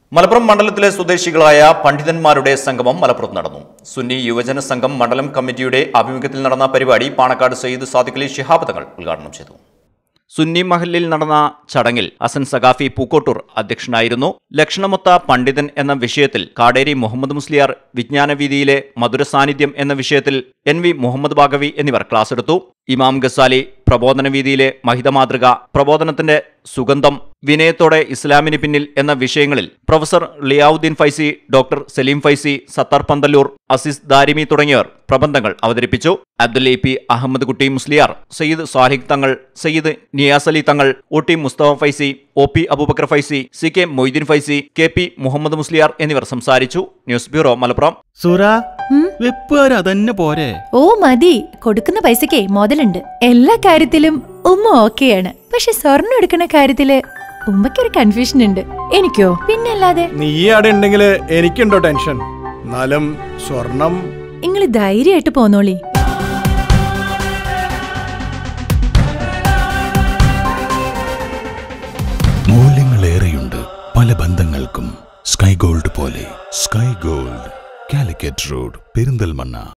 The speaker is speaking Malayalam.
മലപ്പുറം മണ്ഡലത്തിലെ സ്വദേശികളായ പണ്ഡിതന്മാരുടെ സംഗമം മലപ്പുറത്ത് നടന്നു സുന്നി യുവജന സംഘം മണ്ഡലം കമ്മിറ്റിയുടെ ആഭിമുഖ്യത്തിൽ നടന്ന പരിപാടി പാണക്കാട് സയ്യിദ് സാദിഖലി ശിഹാബ് തങ്ങൾ ഉദ്ഘാടനം ചെയ്തു സുന്നി മഹലിൽ നടന്ന ചടങ്ങിൽ അസൻ സഖാഫി പൂക്കോട്ടൂർ അധ്യക്ഷനായിരുന്നു ലക്ഷണമൊത്ത പണ്ഡിതൻ എന്ന വിഷയത്തിൽ കാടേരി മുഹമ്മദ് മുസ്ലിയാർ വിജ്ഞാനവീതിയിലെ മധുര സാന്നിധ്യം എന്ന വിഷയത്തിൽ എൻ വി മുഹമ്മദ് ബാഗവി എന്നിവർ ക്ലാസ് എടുത്തു ഇമാം ഗസാലി പ്രബോധന വീതിയിലെ മഹിത മാതൃക പ്രബോധനത്തിന്റെ സുഗന്ധം വിനയത്തോടെ ഇസ്ലാമിന് പിന്നിൽ എന്ന വിഷയങ്ങളിൽ പ്രൊഫസർ ലിയാവുദ്ദീൻ ഫൈസി ഡോക്ടർ സലീം ഫൈസി സത്താർ പന്തല്ലൂർ അസീസ് ദാരിമി തുടങ്ങിയവർ പ്രബന്ധങ്ങൾ അവതരിപ്പിച്ചു അബ്ദുൽ എ പി അഹമ്മദ് കുട്ടി മുസ്ലിയാർ സയ്യിദ് സാഹിഖ് തങ്ങൾ Sayyid Niyas Ali Thangal O T Mustafa Faizy O P Aboobacker Faizy C K Moideen Faizy K P Muhammad Musliyar എന്നിവർ സംസാരിച്ചു ന്യൂസ് ബ്യൂറോ മലപ്പുറം സുറ ഉം. വെപ്പുകാർ അതന്നെ പോരെ ഓ മതി കൊടുക്കുന്ന പൈസക്കേ മുതലുണ്ട് എല്ലാ കാര്യത്തിലും ഉമ്മ ഓക്കെയാണ് പക്ഷെ സ്വർണ്ണം എടുക്കുന്ന കാര്യത്തില് ഉമ്മയ്ക്കൊരു കൺഫ്യൂഷൻ ഉണ്ട് എനിക്കോ പിന്നല്ലാതെ നീ അവിടെ ഉണ്ടെങ്കിൽ എനിക്കുണ്ടോ ടെൻഷൻ എന്നാലും സ്വർണം നിങ്ങള് ധൈര്യമായിട്ട് പോന്നോളി മൂല്യങ്ങളേറെയുണ്ട് പല ബന്ധങ്ങൾക്കും സ്കൈ ഗോൾഡ് പോലെ sky gold Calicut road Perinthalmanna